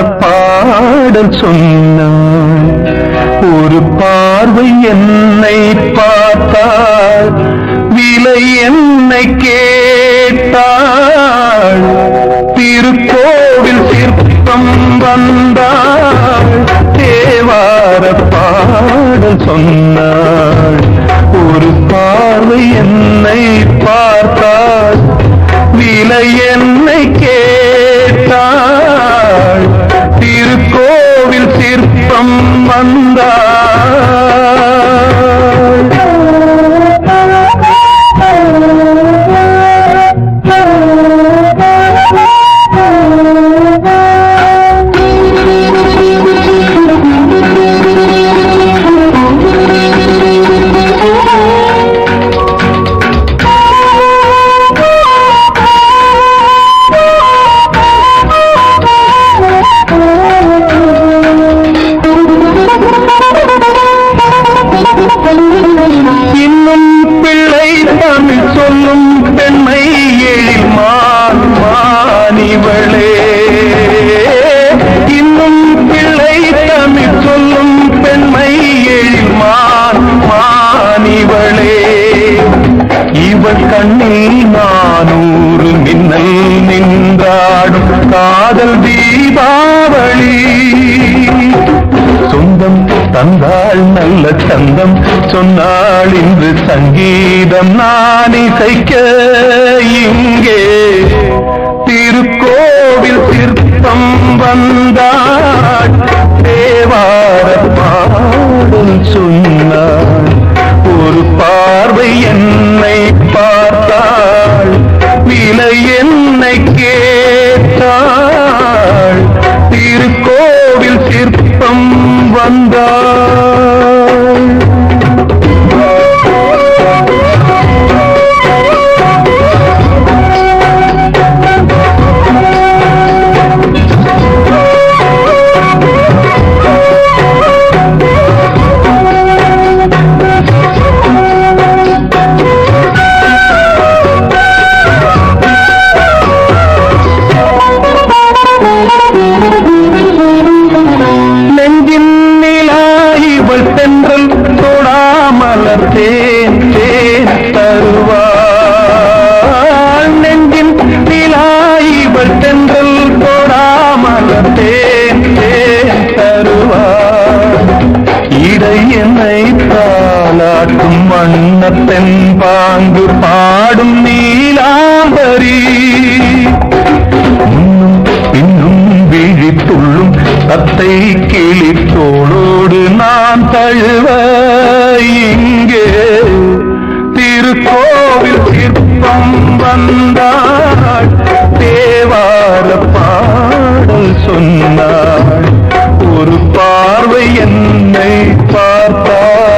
பாடல் சொன்னாள் ஒரு பார்வை என்னை பார்த்தாள் விலை என்னை கேட்டாள் திருக்கோவில் சிற்பம் வந்தாள் தேவார பாடல் சொன்னாள் ஒரு பார்வை என்னை பார்த்தாள் விலை என்னை கேட்டாள் திருக்கோவில் சிற்பம் இன்னும் பிள்ளை தமிழ் சொல்லும் பெண்மை எழில் மான் மானிவளே இன்னும் பிள்ளை தமிழ் சொல்லும் பெண்மை எழில் மான் மானிவளே இவள் கண்ணில் நானூறு மின்னல் நின்றாடும் காதல் தீபாவளி சொந்தம் தந்தாள் நல்ல சந்தம் சொன்னாள் இன்று சங்கீதம் நான் இசைக்க இங்கே திருக்கோவில் சிற்பம் வந்தாள் தேவார பாடல் சொன்னாள் ஒரு பார்வை என்னை பார்த்தாள் விலை என்னை கேட்டாள் திருக்கோவில் சிற்பம் வந்தாள் நெஞ்சின் நிலா இவள் தென்றல் தொடாமலர் தேன் தேன் தருவாள் நெஞ்சின் நிலா இவள் தென்றல் தொடாமலர் தேன் தேன் தருவாள் இடை என்னை தாளாட்டும் வண்ணத்தென் பாங்கு பாடும் நீலாம்பரி முன்னும் பின்னும் விழித்துள்ளும் தத்தை கிளி தோளோடு நான் தழுவ இங்கே திருக்கோவில் சிற்பம் வந்தாள் தேவார பாடல் சொன்னாள் ஒரு பார்வை என்னை பார்த்தாள்